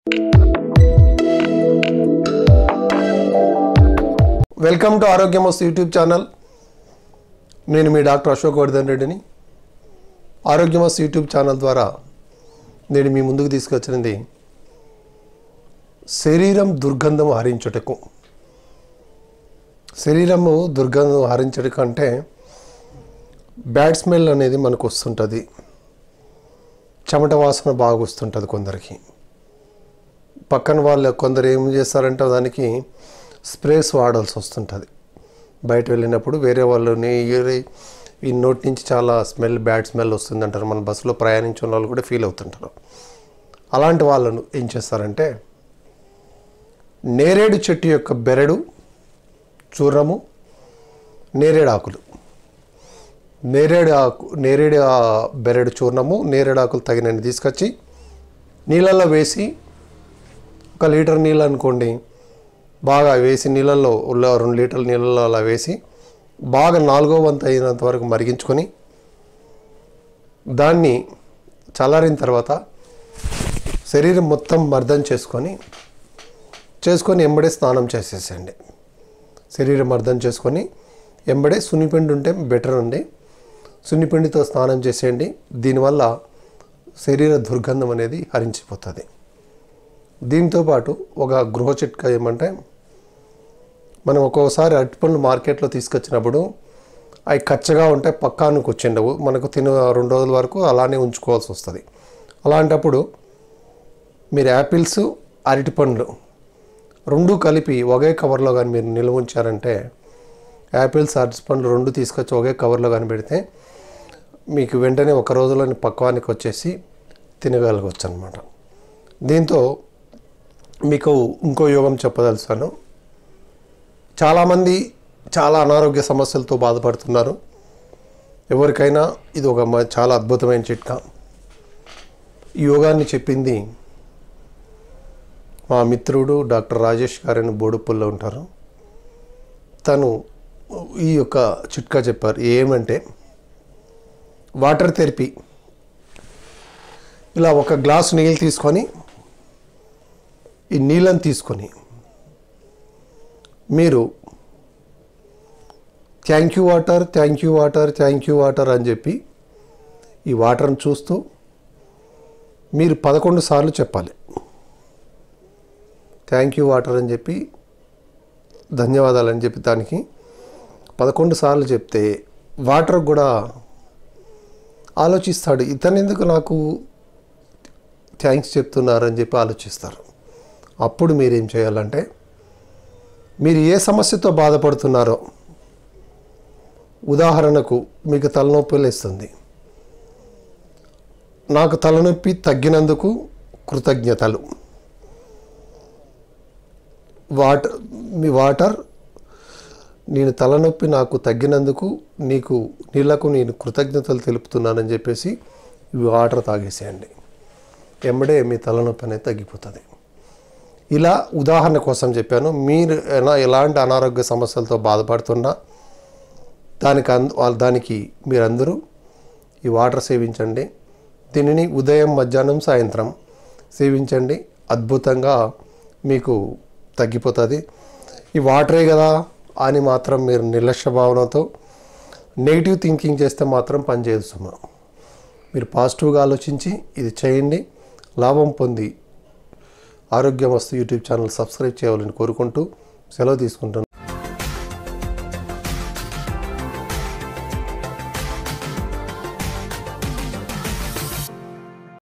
welcome to Arogyamastu YouTube channel నేను మీ doctor Ashok Vardhan రెడ్డిని ఆరోగ్యమస్తు యూట్యూబ్ ఛానల్ ద్వారా నేను మీ ముందుకు తీసుకొచ్చినది శరీరం దుర్గంధం హరించుటకు శరీరము దుర్గంధం హరించడం కంటే బ్యాడ్ స్మెల్ అనేది మనకు వస్తుంటుంది చెమట వాసన బాగా వస్తుంటుంది కొందరికి పక్కన వాళ్ళు కొందరు ఏం చేస్తారంటే దానికి స్ప్రేస్ వాడాల్సి వస్తుంటుంది బయట వెళ్ళినప్పుడు వేరే వాళ్ళని ఈ- ఈ నోటి నుంచి చాలా స్మెల్ బ్యాడ్ స్మెల్ వస్తుంది అంటారు మన బస్సులో ప్రయాణించిన వాళ్ళు కూడా ఫీల్ అవుతుంటారు అలాంటి వాళ్ళను ఏం చేస్తారంటే నేరేడు చెట్టు యొక్క బెరడు చూర్రము నేరేడు ఆకులు నేరేడు ఆకు నేరేడు ఆ బెరడు చూర్ణము నేరేడు ఆకులు తగినన్ని తీసుకొచ్చి నీళ్ళల్లో వేసి ఒక లీటర్ నీళ్ళు అనుకోండి బాగా వేసి నీళ్ళల్లో ఉల్ల రెండు లీటర్ల నీళ్ళల్లో అలా వేసి బాగా నాలుగో వంతు అయినంత వరకు మరిగించుకొని దాన్ని చల్లారిన తర్వాత శరీరం మొత్తం మర్దం చేసుకొని చేసుకొని ఎంబడే స్నానం చేసేసేయండి శరీరం మర్దం చేసుకొని ఎంబడే సున్నిపిండి ఉంటే బెటర్ అండి సున్నిపిండితో స్నానం చేసేయండి దీనివల్ల శరీర దుర్గంధం అనేది హరించిపోతుంది దీంతో పాటు ఒక గృహ చిట్కా ఏమంటే మనం ఒక్కోసారి అరటిపండ్లు మార్కెట్లో తీసుకొచ్చినప్పుడు అవి కచ్చగా ఉంటే పక్కానికి వచ్చిండవు మనకు తిన రెండు రోజుల వరకు అలానే ఉంచుకోవాల్సి వస్తుంది అలాంటప్పుడు మీరు యాపిల్స్ అరటిపండ్లు రెండు కలిపి ఒకే కవర్లో కానీ మీరు నిల్వ ఉంచారంటే యాపిల్స్ అరటిపండ్లు రెండు తీసుకొచ్చి ఒకే కవర్లో కానీ పెడితే మీకు వెంటనే ఒక రోజులోని పక్వానికి వచ్చేసి తినగలగవచ్చు అనమాట దీంతో మీకు ఇంకో యోగం చెప్పదలుచాను చాలామంది చాలా అనారోగ్య సమస్యలతో బాధపడుతున్నారు ఎవరికైనా ఇది ఒక మ- చాలా అద్భుతమైన చిట్కా ఈ యోగాన్ని చెప్పింది మా మిత్రుడు డాక్టర్ రాజేష్ గారని బోడుపుల్లో ఉంటారు తను ఈ యొక్క చిట్కా చెప్పారు ఏమంటే వాటర్ థెరపీ ఇలా ఒక గ్లాసు నీళ్ళు తీసుకొని ఈ నీళ్ళని తీసుకొని మీరు thank you water thank you water thank you water అని చెప్పి ఈ వాటర్ని చూస్తూ మీరు పదకొండు సార్లు చెప్పాలి థ్యాంక్ యూ వాటర్ అని చెప్పి ధన్యవాదాలు అని చెప్పి దానికి పదకొండు సార్లు చెప్తే వాటర్ కూడా ఆలోచిస్తాడు ఇతను ఎందుకు నాకు థ్యాంక్స్ చెప్తున్నారని చెప్పి ఆలోచిస్తారు అప్పుడు మీరేం చేయాలంటే మీరు ఏ సమస్యతో బాధపడుతున్నారో ఉదాహరణకు మీకు తలనొప్పి లేస్తుంది నాకు తలనొప్పి తగ్గినందుకు కృతజ్ఞతలు వాటర్ మీ వాటర్ నేను తలనొప్పి నాకు తగ్గినందుకు నీకు నీళ్లకు నేను కృతజ్ఞతలు తెలుపుతున్నానని చెప్పేసి ఈ వాటర్ తాగేసేయండి ఎమ్మడే మీ తలనొప్పి అనేది తగ్గిపోతుంది ఇలా ఉదాహరణ కోసం చెప్పాను మీరు ఎలా ఎలాంటి అనారోగ్య సమస్యలతో బాధపడుతున్నా దానికి అంద వాళ్ళ- దానికి మీరందరూ ఈ వాటర్ సేవించండి దీనిని ఉదయం మధ్యాహ్నం సాయంత్రం సేవించండి అద్భుతంగా మీకు తగ్గిపోతుంది ఈ వాటరే కదా అని మాత్రం మీరు నిర్లక్ష్య భావనతో నెగిటివ్ థింకింగ్ చేస్తే మాత్రం పనిచేయదు సుమా మీరు పాజిటివ్గా ఆలోచించి ఇది చేయండి లాభం పొంది ఆరోగ్యం వస్తు యూట్యూబ్ ఛానల్ సబ్స్క్రైబ్ చేయాలని కోరుకుంటూ సెలవు తీసుకుంటున్నాను